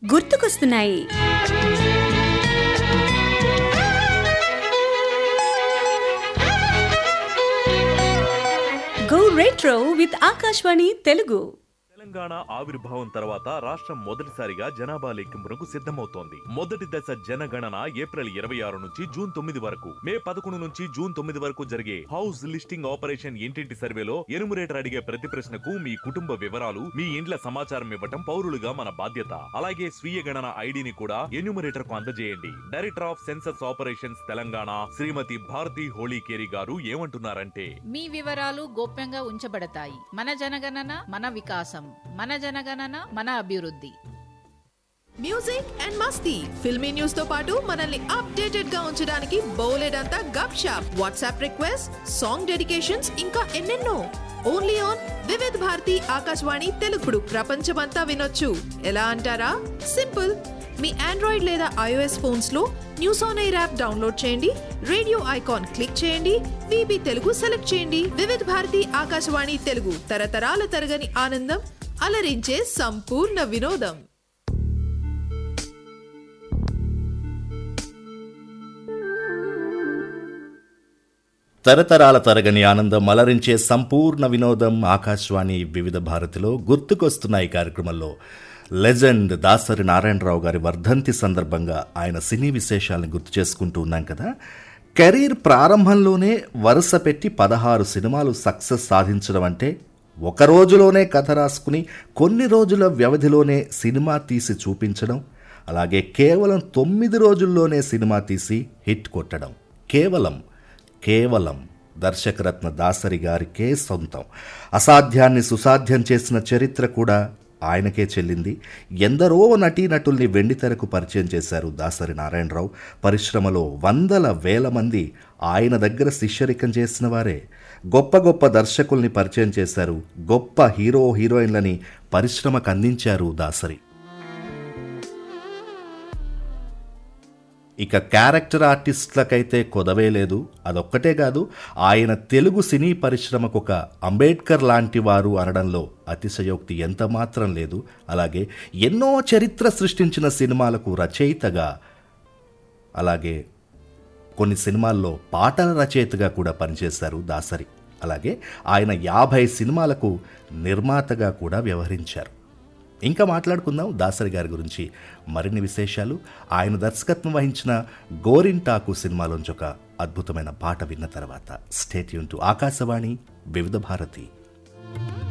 గుర్తుకొస్తున్నాయి go retro with Akashvani Telugu Telangana ఆవిర్భావం తర్వాత రాష్ట్రం మొదటిసారిగా జనాభా లెక్కింపునకు సిద్ధమవుతోంది మొదటి దశ జనగణన ఏప్రిల్ ఇరవై ఆరు నుంచి జూన్ తొమ్మిది వరకు మే పదకొండు నుంచి జూన్ తొమ్మిది వరకు జరిగే హౌస్ లిస్టింగ్ ఆపరేషన్ ఇంటింటి సర్వేలో ఎనుమరేటర్ అడిగే ప్రతి ప్రశ్నకు మీ కుటుంబ వివరాలు మీ ఇండ్ల సమాచారం ఇవ్వటం పౌరులుగా మన బాధ్యత అలాగే స్వీయ గణన ఐడిని కూడా ఎన్యూమరేటర్ కు అందజేయండి director of census operations Telangana Shrimati Bharati Holikeri garu ఏమంటున్నారంటే మీ వివరాలు గోప్యంగా ఉంచబడతాయి మన జనగణన మన వికాసం మన జనగణన మన అభివృద్ధి మ్యూజిక్ అండ్ మస్తీ ఫిల్మీ న్యూస్ తో పాటు మనల్ని అప్డేటెడ్ గా ఉంచడానికి బోలెడంతా గప్ షాప్ వాట్సాప్ రిక్వెస్ట్ సాంగ్ డెడికేషన్స్ ఇంకా ఎన్నెన్నో ఓన్లీ ఆన్ వివిధ్ భారతి ఆకాశవాణి తెలుగుడు ప్రపంచమంతా వినొచ్చు ఎలా అంటారా సింపుల్ మీ ఆండ్రాయిడ్ లేదా ఐఓఎస్ ఫోన్స్ లో news on air app download చేయండి రేడియో ఐకాన్ క్లిక్ చేయండి విబి తెలుగు సెలెక్ట్ చేయండి వివిధ్ భారతి ఆకాశవాణి తెలుగు తరతరాల తరగని ఆనందం అలరించే సంపూర్ణ వినోదం తరతరాల తరగని ఆనందం అలరించే సంపూర్ణ వినోదం ఆకాశవాణి వివిధ భారతిలో గుర్తుకొస్తున్నాయి కార్యక్రమంలో లెజెండ్ దాసరి నారాయణరావు గారి వర్ధంతి సందర్భంగా ఆయన సినీ విశేషాలను గుర్తు చేసుకుంటూ ఉన్నాం కదా కెరీర్ ప్రారంభంలోనే వరుస పెట్టి పదహారు సినిమాలు సక్సెస్ సాధించడం అంటే ఒక రోజులోనే కథ రాసుకుని కొన్ని రోజుల వ్యవధిలోనే సినిమా తీసి చూపించడం అలాగే కేవలం తొమ్మిది రోజుల్లోనే సినిమా తీసి హిట్ కొట్టడం కేవలం కేవలం దర్శకరత్న దాసరి గారికే సొంతం అసాధ్యాన్ని సుసాధ్యం చేసిన చరిత్ర కూడా ఆయనకే చెల్లింది ఎందరో నటీనటుల్ని వెండితెరకు పరిచయం చేశారు దాసరి నారాయణరావు పరిశ్రమలో వందల వేల మంది ఆయన దగ్గర శిష్యరికం చేసిన వారే గొప్ప గొప్ప దర్శకుల్ని పరిచయం చేశారు గొప్ప హీరో హీరోయిన్లని పరిశ్రమకు అందించారు దాసరి ఇక క్యారెక్టర్ ఆర్టిస్టులకైతే కొదవే లేదు అదొక్కటే కాదు ఆయన తెలుగు సినీ పరిశ్రమకు ఒక అంబేద్కర్ లాంటి వారు అనడంలో అతిశయోక్తి ఎంత మాత్రం లేదు అలాగే ఎన్నో చరిత్ర సృష్టించిన సినిమాలకు రచయితగా అలాగే కొన్ని సినిమాల్లో పాటల రచయితగా కూడా పనిచేశారు దాసరి అలాగే ఆయన యాభై సినిమాలకు నిర్మాతగా కూడా వ్యవహరించారు ఇంకా మాట్లాడుకుందాం దాసరి గారి గురించి మరిన్ని విశేషాలు ఆయన దర్శకత్వం వహించిన గోరింటాకు సినిమాలోంచి ఒక అద్భుతమైన పాట విన్న తర్వాత స్టేట్ యూన్ టు ఆకాశవాణి వివిధ భారతి